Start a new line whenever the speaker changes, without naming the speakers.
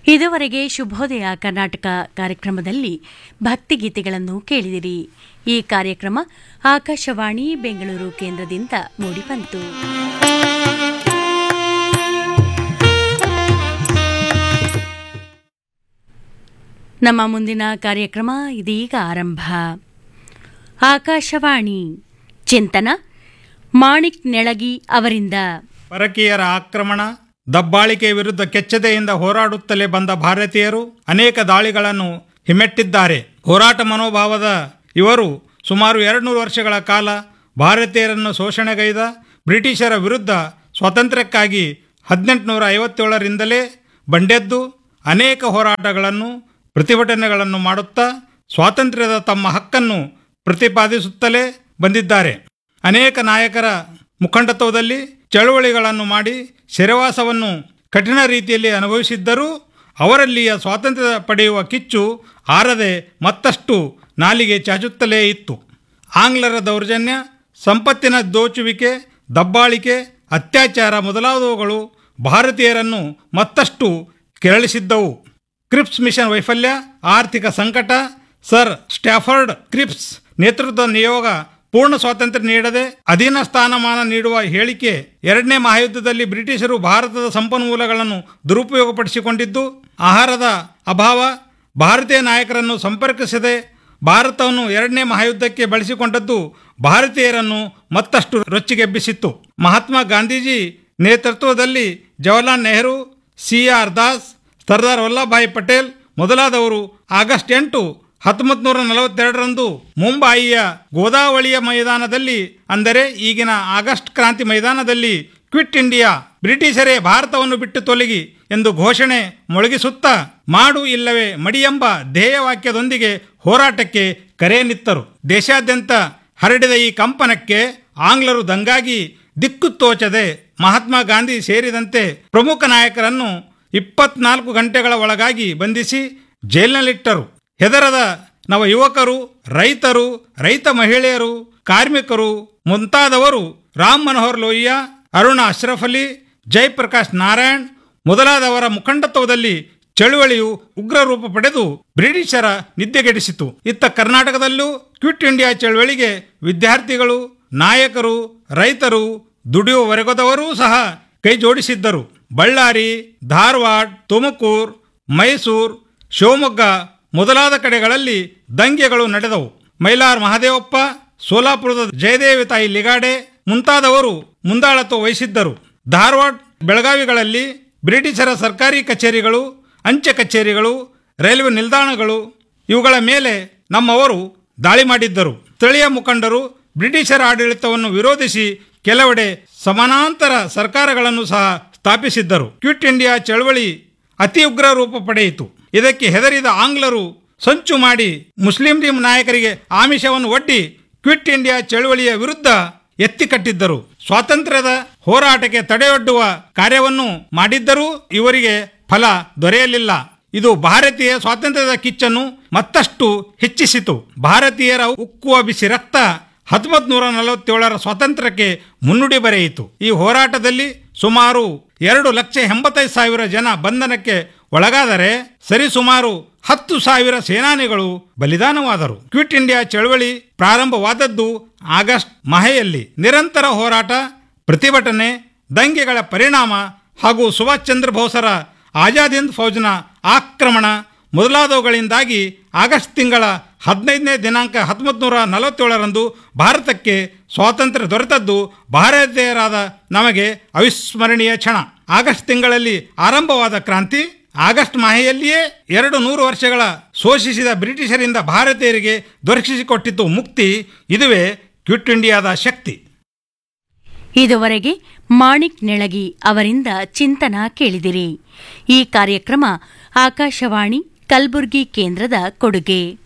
ಇದುವರೆಗೆ ಶುಭೋದಯ ಕರ್ನಾಟಕ ಕಾರ್ಯಕ್ರಮದಲ್ಲಿ ಭಕ್ತಿಗೀತೆಗಳನ್ನು ಕೇಳಿದಿರಿ ಈ ಕಾರ್ಯಕ್ರಮ ಆಕಾಶವಾಣಿ ಬೆಂಗಳೂರು ಕೇಂದ್ರದಿಂದ ಮೂಡಿಬಂತು ನಮ್ಮ ಮುಂದಿನ ಕಾರ್ಯಕ್ರಮ ಇದೀಗ ಆರಂಭ ಆಕಾಶವಾಣಿ ಚಿಂತನ ಮಾಣಿಕ್ ನೆಳಗಿ ಅವರಿಂದ
ಪರಕೀಯರ ಆಕ್ರಮಣ ದಬ್ಬಾಳಿಕೆ ವಿರುದ್ಧ ಕೆಚ್ಚದೆಯಿಂದ ಹೋರಾಡುತ್ತಲೇ ಬಂದ ಭಾರತೀಯರು ಅನೇಕ ದಾಳಿಗಳನ್ನು ಹಿಮ್ಮೆಟ್ಟಿದ್ದಾರೆ ಹೋರಾಟ ಮನೋಭಾವದ ಇವರು ಸುಮಾರು ಎರಡುನೂರು ವರ್ಷಗಳ ಕಾಲ ಭಾರತೀಯರನ್ನು ಶೋಷಣೆಗೈದ ಬ್ರಿಟಿಷರ ವಿರುದ್ಧ ಸ್ವಾತಂತ್ರ್ಯಕ್ಕಾಗಿ ಹದಿನೆಂಟುನೂರ ಐವತ್ತೇಳರಿಂದಲೇ ಬಂಡೆದ್ದು ಅನೇಕ ಹೋರಾಟಗಳನ್ನು ಪ್ರತಿಭಟನೆಗಳನ್ನು ಮಾಡುತ್ತಾ ಸ್ವಾತಂತ್ರ್ಯದ ತಮ್ಮ ಹಕ್ಕನ್ನು ಪ್ರತಿಪಾದಿಸುತ್ತಲೇ ಬಂದಿದ್ದಾರೆ ಅನೇಕ ನಾಯಕರ ಮುಖಂಡತ್ವದಲ್ಲಿ ಚಳುವಳಿಗಳನ್ನು ಮಾಡಿ ಸೆರೆವಾಸವನ್ನು ಕಠಿಣ ರೀತಿಯಲ್ಲಿ ಅನುಭವಿಸಿದ್ದರೂ ಅವರಲ್ಲಿಯ ಸ್ವಾತಂತ್ರ್ಯ ಪಡೆಯುವ ಕಿಚ್ಚು ಆರದೆ ಮತ್ತಷ್ಟು ನಾಲಿಗೆ ಚಾಚುತ್ತಲೇ ಇತ್ತು ಆಂಗ್ಲರ ದೌರ್ಜನ್ಯ ಸಂಪತ್ತಿನ ದೋಚುವಿಕೆ ದಬ್ಬಾಳಿಕೆ ಅತ್ಯಾಚಾರ ಮೊದಲಾದವುಗಳು ಭಾರತೀಯರನ್ನು ಮತ್ತಷ್ಟು ಕೆರಳಿಸಿದ್ದವು ಕ್ರಿಪ್ಸ್ ಮಿಷನ್ ವೈಫಲ್ಯ ಆರ್ಥಿಕ ಸಂಕಟ ಸರ್ ಸ್ಟ್ಯಾಫರ್ಡ್ ಕ್ರಿಪ್ಸ್ ನೇತೃತ್ವದ ನಿಯೋಗ ಪೂರ್ಣ ಸ್ವಾತಂತ್ರ್ಯ ನೀಡದೆ ಅಧೀನ ಸ್ಥಾನಮಾನ ನೀಡುವ ಹೇಳಿಕೆ ಎರಡನೇ ಮಹಾಯುದ್ಧದಲ್ಲಿ ಬ್ರಿಟಿಷರು ಭಾರತದ ಸಂಪನ್ಮೂಲಗಳನ್ನು ದುರುಪಯೋಗಪಡಿಸಿಕೊಂಡಿದ್ದು ಆಹಾರದ ಅಭಾವ ಭಾರತೀಯ ನಾಯಕರನ್ನು ಸಂಪರ್ಕಿಸದೆ ಭಾರತವನ್ನು ಎರಡನೇ ಮಹಾಯುದ್ಧಕ್ಕೆ ಬಳಸಿಕೊಂಡದ್ದು ಭಾರತೀಯರನ್ನು ಮತ್ತಷ್ಟು ರೊಚ್ಚಿಗೆಬ್ಬಿಸಿತ್ತು ಮಹಾತ್ಮ ಗಾಂಧೀಜಿ ನೇತೃತ್ವದಲ್ಲಿ ಜವಾಹರ್ಲಾಲ್ ನೆಹರು ಸಿ ಆರ್ ದಾಸ್ ಸರ್ದಾರ್ ವಲ್ಲಭಭಾಯಿ ಪಟೇಲ್ ಮೊದಲಾದವರು ಆಗಸ್ಟ್ ಎಂಟು ಹತ್ತೊಂಬತ್ತು ನೂರ ನಲವತ್ತೆರಡರಂದು ಮುಂಬಾಯಿಯ ಗೋದಾವಳಿಯ ಮೈದಾನದಲ್ಲಿ ಅಂದರೆ ಈಗಿನ ಆಗಸ್ಟ್ ಕ್ರಾಂತಿ ಮೈದಾನದಲ್ಲಿ ಕ್ವಿಟ್ ಇಂಡಿಯಾ ಬ್ರಿಟಿಷರೇ ಭಾರತವನ್ನು ಬಿಟ್ಟು ತೊಲಗಿ ಎಂದು ಘೋಷಣೆ ಮೊಳಗಿಸುತ್ತಾ ಮಾಡು ಇಲ್ಲವೇ ಮಡಿ ಎಂಬ ಧ್ಯೇಯವಾಕ್ಯದೊಂದಿಗೆ ಹೋರಾಟಕ್ಕೆ ಕರೆ ನಿತ್ತರು ದೇಶಾದ್ಯಂತ ಹರಡಿದ ಈ ಕಂಪನಕ್ಕೆ ಆಂಗ್ಲರು ದಂಗಾಗಿ ದಿಕ್ಕು ತೋಚದೆ ಮಹಾತ್ಮ ಗಾಂಧಿ ಸೇರಿದಂತೆ ಪ್ರಮುಖ ನಾಯಕರನ್ನು ಇಪ್ಪತ್ನಾಲ್ಕು ಗಂಟೆಗಳ ಒಳಗಾಗಿ ಬಂಧಿಸಿ ಜೈಲಿನಲ್ಲಿಟ್ಟರು ಹೆದರದ ನವ ಯುವಕರು ರೈತರು ರೈತ ಮಹಿಳೆಯರು ಕಾರ್ಮಿಕರು ಮುಂತಾದವರು ರಾಮ್ ಮನೋಹರ್ ಲೋಹಿಯಾ ಅರುಣ ಅಶ್ರಫ್ ಅಲಿ ಜಯಪ್ರಕಾಶ್ ನಾರಾಯಣ್ ಮೊದಲಾದವರ ಮುಖಂಡತ್ವದಲ್ಲಿ ಚಳುವಳಿಯು ಉಗ್ರ ರೂಪ ಪಡೆದು ಬ್ರಿಟಿಷರ ನಿದ್ದೆಗೆಡಿಸಿತು ಇತ್ತ ಕರ್ನಾಟಕದಲ್ಲೂ ಕ್ವಿಟ್ ಇಂಡಿಯಾ ಚಳುವಳಿಗೆ ವಿದ್ಯಾರ್ಥಿಗಳು ನಾಯಕರು ರೈತರು ದುಡಿಯುವ ವರ್ಗದವರೂ ಸಹ ಕೈ ಜೋಡಿಸಿದ್ದರು ಬಳ್ಳಾರಿ ಧಾರವಾಡ ತುಮಕೂರು ಮೈಸೂರು ಶಿವಮೊಗ್ಗ ಮೊದಲಾದ ಕಡೆಗಳಲ್ಲಿ ದಂಗೆಗಳು ನಡೆದವು ಮೈಲಾರ್ ಮಹದೇವಪ್ಪ ಸೋಲಾಪುರದ ಜಯದೇವಿ ತಾಯಿ ಲಿಗಾಡೆ ಮುಂತಾದವರು ಮುಂದಾಳತ್ವ ವಹಿಸಿದ್ದರು ಧಾರವಾಡ ಬೆಳಗಾವಿಗಳಲ್ಲಿ ಬ್ರಿಟಿಷರ ಸರ್ಕಾರಿ ಕಚೇರಿಗಳು ಅಂಚೆ ಕಚೇರಿಗಳು ರೈಲ್ವೆ ನಿಲ್ದಾಣಗಳು ಇವುಗಳ ಮೇಲೆ ನಮ್ಮವರು ದಾಳಿ ಮಾಡಿದ್ದರು ಸ್ಥಳೀಯ ಮುಖಂಡರು ಬ್ರಿಟಿಷರ ಆಡಳಿತವನ್ನು ವಿರೋಧಿಸಿ ಕೆಲವೆಡೆ ಸಮಾನಾಂತರ ಸರ್ಕಾರಗಳನ್ನು ಸಹ ಸ್ಥಾಪಿಸಿದ್ದರು ಕ್ವಿಟ್ ಇಂಡಿಯಾ ಚಳವಳಿ ಅತಿ ಉಗ್ರ ರೂಪ ಪಡೆಯಿತು ಇದಕ್ಕೆ ಹೆದರಿದ ಆಂಗ್ಲರು ಸಂಚು ಮಾಡಿ ಮುಸ್ಲಿಂ ಲೀಗ್ ನಾಯಕರಿಗೆ ಆಮಿಷವನ್ನು ಒಡ್ಡಿ ಕ್ವಿಟ್ ಇಂಡಿಯಾ ಚಳವಳಿಯ ವಿರುದ್ಧ ಎತ್ತಿ ಕಟ್ಟಿದ್ದರು ಸ್ವಾತಂತ್ರ್ಯದ ಹೋರಾಟಕ್ಕೆ ತಡೆಯೊಡ್ಡುವ ಕಾರ್ಯವನ್ನು ಮಾಡಿದ್ದರೂ ಇವರಿಗೆ ಫಲ ದೊರೆಯಲಿಲ್ಲ ಇದು ಭಾರತೀಯ ಸ್ವಾತಂತ್ರ್ಯದ ಕಿಚ್ಚನ್ನು ಮತ್ತಷ್ಟು ಹೆಚ್ಚಿಸಿತು ಭಾರತೀಯರ ಉಕ್ಕುವ ಬಿಸಿ ರಕ್ತ ಹತ್ತೊಂಬತ್ತು ನೂರ ನಲವತ್ತೇಳರ ಸ್ವಾತಂತ್ರ್ಯಕ್ಕೆ ಮುನ್ನುಡಿ ಬರೆಯಿತು ಈ ಹೋರಾಟದಲ್ಲಿ ಸುಮಾರು ಎರಡು ಲಕ್ಷ ಎಂಬತ್ತೈದು ಸಾವಿರ ಜನ ಬಂಧನಕ್ಕೆ ಒಳಗಾದರೆ ಸರಿಸುಮಾರು ಹತ್ತು ಸಾವಿರ ಸೇನಾನಿಗಳು ಬಲಿದಾನವಾದರು ಕ್ವಿಟ್ ಇಂಡಿಯಾ ಚಳವಳಿ ಪ್ರಾರಂಭವಾದದ್ದು ಆಗಸ್ಟ್ ಮಹೆಯಲ್ಲಿ ನಿರಂತರ ಹೋರಾಟ ಪ್ರತಿಭಟನೆ ದಂಗೆಗಳ ಪರಿಣಾಮ ಹಾಗೂ ಸುಭಾಷ್ ಚಂದ್ರ ಬೋಸರ ಆಜಾದ್ ಹಿಂದ್ ಫೌಜ್ನ ಆಕ್ರಮಣ ಮೊದಲಾದವುಗಳಿಂದಾಗಿ ಆಗಸ್ಟ್ ತಿಂಗಳ ಹದಿನೈದನೇ ದಿನಾಂಕ ಹತ್ತೊಂಬತ್ತು ನೂರ ನಲವತ್ತೇಳರಂದು ಭಾರತಕ್ಕೆ ಸ್ವಾತಂತ್ರ್ಯ ದೊರೆತದ್ದು ಭಾರತೀಯರಾದ ನಮಗೆ ಅವಿಸ್ಮರಣೀಯ ಕ್ಷಣ ಆಗಸ್ಟ್ ತಿಂಗಳಲ್ಲಿ ಆರಂಭವಾದ ಕ್ರಾಂತಿ ಆಗಸ್ಟ್ ಮಾಹೆಯಲ್ಲಿಯೇ ಎರಡು ನೂರು ವರ್ಷಗಳ ಶೋಷಿಸಿದ ಬ್ರಿಟಿಷರಿಂದ ಭಾರತೀಯರಿಗೆ ದೊರಕಿಸಿಕೊಟ್ಟಿತ್ತು ಮುಕ್ತಿ ಇದುವೇ ಕ್ವಿಟ್ ಇಂಡಿಯಾದ ಶಕ್ತಿ
ಇದುವರೆಗೆ ಮಾಣಿಕ್ ನೆಳಗಿ ಅವರಿಂದ ಚಿಂತನ ಕೇಳಿದಿರಿ ಈ ಕಾರ್ಯಕ್ರಮ ಆಕಾಶವಾಣಿ ಕಲಬುರಗಿ ಕೇಂದ್ರದ ಕೊಡುಗೆ